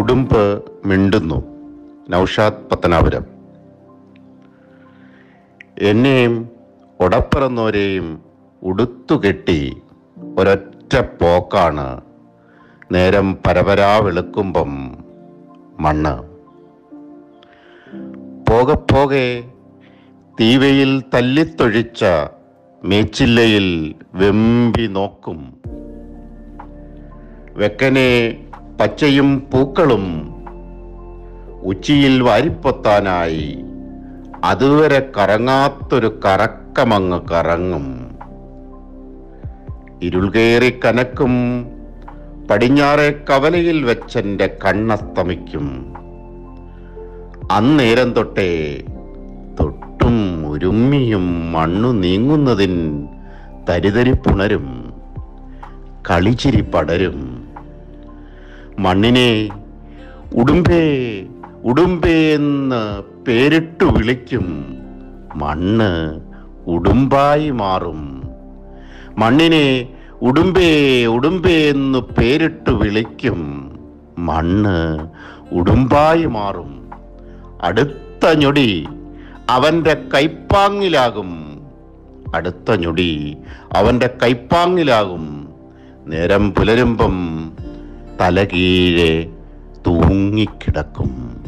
ഉടുമ്പ് മിണ്ടുന്നു നൗഷാദ് പത്തനാപുരം എന്നെയും ഉടപ്പിറന്നവരെയും ഉടുത്തുകെട്ടി ഒരൊറ്റ പോക്കാണ് നേരം പരപരാ വെളുക്കുമ്പം മണ്ണ് പോകെ പോകെ തീവയിൽ തല്ലിത്തൊഴിച്ച മേച്ചില്ലയിൽ വെമ്പി നോക്കും വെക്കനെ പച്ചയും പൂക്കളും ഉച്ചിയിൽ വാരിപ്പൊത്താനായി അതുവരെ കറങ്ങാത്തൊരു കറക്കമങ്ങ് കറങ്ങും ഇരുൾ കയറി കനക്കും പടിഞ്ഞാറെ കവലയിൽ വെച്ചെന്റെ കണ്ണസ്തമിക്കും അന്നേരം തൊട്ടേ തൊട്ടും ഉരുമ്മിയും മണ്ണു നീങ്ങുന്നതിൻ തരിതരിപ്പുണരും കളിച്ചിരി പടരും മണ്ണിനെ ഉടുമ്പേ ഉടുമ്പേ എന്ന് പേരിട്ടു വിളിക്കും മണ്ണ് ഉടുമ്പായി മാറും മണ്ണിനെ ഉടുമ്പേ ഉടുമ്പേ എന്ന് പേരിട്ടു വിളിക്കും മണ്ണ് ഉടുമ്പായി മാറും അടുത്ത ഞൊടി അവന്റെ കൈപ്പാങ്ങിലാകും അടുത്ത ഞൊടി അവന്റെ കൈപ്പാങ്ങിലാകും നേരം പുലരുമ്പം തലകീഴെ തൂങ്ങിക്കിടക്കും